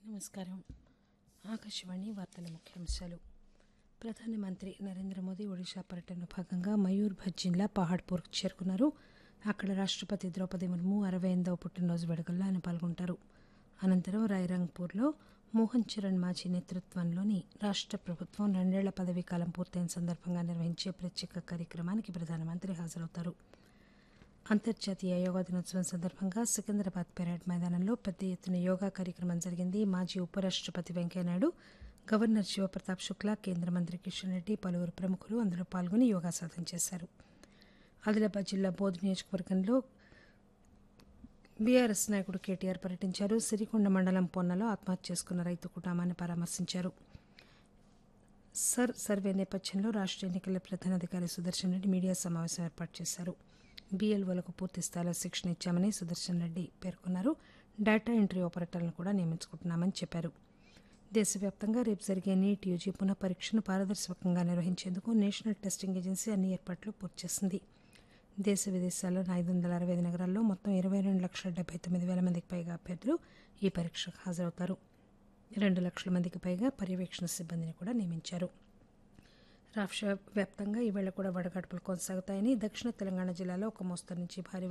నమస్కారం ఆకాశవాణి వార్తల ముఖ్యాంశాలు ప్రధానమంత్రి నరేంద్ర మోదీ ఒడిషా పర్యటనలో భాగంగా మయూర్భంజ్ జిల్లా పహాడ్పూర్కు చేరుకున్నారు అక్కడ రాష్టపతి ద్రౌపది ముర్ము అరవై ఎనిమిదవ పుట్టినరోజు వేడుకల్లో ఆయన పాల్గొంటారు అనంతరం రాయరంగ్పూర్లో మోహన్ చరణ్ మాజీ నేతృత్వంలోని రాష్ట ప్రభుత్వం రెండేళ్ల పదవీ కాలం పూర్తయిన సందర్భంగా నిర్వహించే ప్రత్యేక కార్యక్రమానికి ప్రధానమంత్రి హాజరవుతారు అంతర్జాతీయ యోగా దినోత్సవం సందర్భంగా సికింద్రాబాద్ పెరేడ్ మైదానంలో పెద్ద ఎత్తున యోగా కార్యక్రమం జరిగింది మాజీ ఉపరాష్టపతి వెంకయ్యనాయుడు గవర్నర్ శివప్రతాప్ శుక్లా కేంద్ర మంత్రి కిషన్ రెడ్డి పలువురు ప్రముఖులు అందులో పాల్గొని యోగాసాధన చేశారు ఆదిలాబాద్ జిల్లా బోధ్ నియోజకవర్గంలో బీఆర్ఎస్ నాయకుడు కేటీఆర్ పర్యటించారు సిరికొండ మండలం పొన్నలో ఆత్మహత్య చేసుకున్న రైతు కుటుంబాన్ని పరామర్శించారు సర్ సర్వే నేపథ్యంలో రాష్ట్ర ఎన్నికల ప్రధానాధికారి సుదర్శన్ రెడ్డి మీడియా సమావేశం ఏర్పాటు చేశారు బీఎల్ఓలకు పూర్తి స్థాయిలో శిక్షణ ఇచ్చామని సుదర్శన్ రెడ్డి పేర్కొన్నారు డేటా ఎంట్రీ ఆపరేటర్లను కూడా నియమించుకుంటున్నామని చెప్పారు దేశవ్యాప్తంగా రేపు జరిగే నీట్ యూజీ పునః పరీక్షను పారదర్శకంగా నిర్వహించేందుకు నేషనల్ టెస్టింగ్ ఏజెన్సీ అన్ని ఏర్పాట్లు పూర్తి చేసింది దేశ విదేశాల్లోని ఐదు వందల అరవై ఐదు నగరాల్లో మొత్తం ఇరవై రెండు లక్షల డెబ్బై తొమ్మిది వేల మందికి పైగా అభ్యర్థులు ఈ పరీక్షకు హాజరవుతారు రెండు లక్షల మందికి పైగా పర్యవేక్షణ సిబ్బందిని కూడా నియమించారు రాష్ట్ర వ్యాప్తంగా ఈవేళ కూడా వడగాడ్పులు కొనసాగుతాయని దక్షిణ తెలంగాణ జిల్లాలో ఒక మోస్తరు నుంచి భారీ